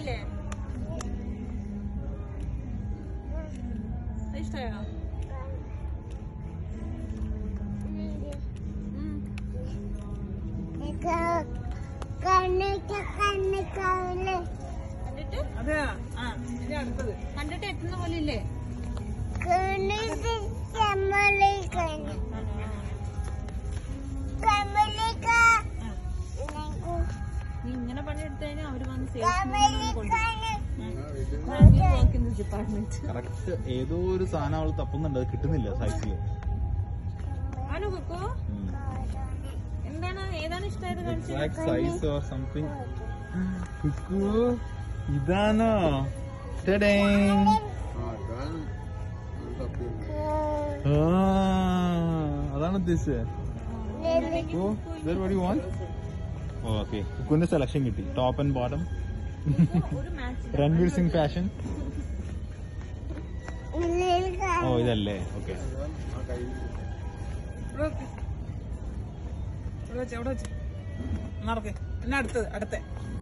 ഇഷ്ടമായില്ലേ അത് ഇഷ്ടമായോ ഉം. കണ്ണിക്ക് കണ്ണിക്കാവില്ലേ കണ്ടിട്ട് അതെയാ ആ ഇനി അടുത്തത് കണ്ടിട്ട് എത്തുന്ന പോലെ ഇല്ലേ കണ്ണിക്ക് കമ്മലി കണ്ണ് കമ്മലിക്ക നീ ഇങ്ങനെ പണിയെടുത്തു കഴിഞ്ഞാൽ അവര് വന്ന് കമ്മലി കണ്ണ് ഡിപ്പാർട്ട്മെന്റ് കറക്റ്റ് ഏതോ ഒരു സാധനം അവൾ തപ്പുന്നുണ്ട് അത് കിട്ടുന്നില്ല സൈറ്റില് ആണോ കൊക്കോ എന്താണ് ഏതാണ് ഇഷ്ടമായത് കാണിച്ചത് സൈസ് ഓർ സംതിങ് കുക്കു ഇതാണോ ടെടേ. ആ, അതാണ് ഉദ്ദേശിച്ചത് oh what you want okay കുക്കുവിന്റെ സെലക്ഷൻ കിട്ടി ടോപ്പ് ആൻഡ് ബോട്ടം ഒരു മാച്ച് രൺവീർ സിംഗ് ഫാഷൻ ഓ ഇതല്ലേ ഓക്കെ ഇവിടെ വെക്ക്. ഇവിടെ വെച്ച് ഇവിടെ വെച്ച് നടക്ക് പിന്നെ അടുത്തത് അടുത്ത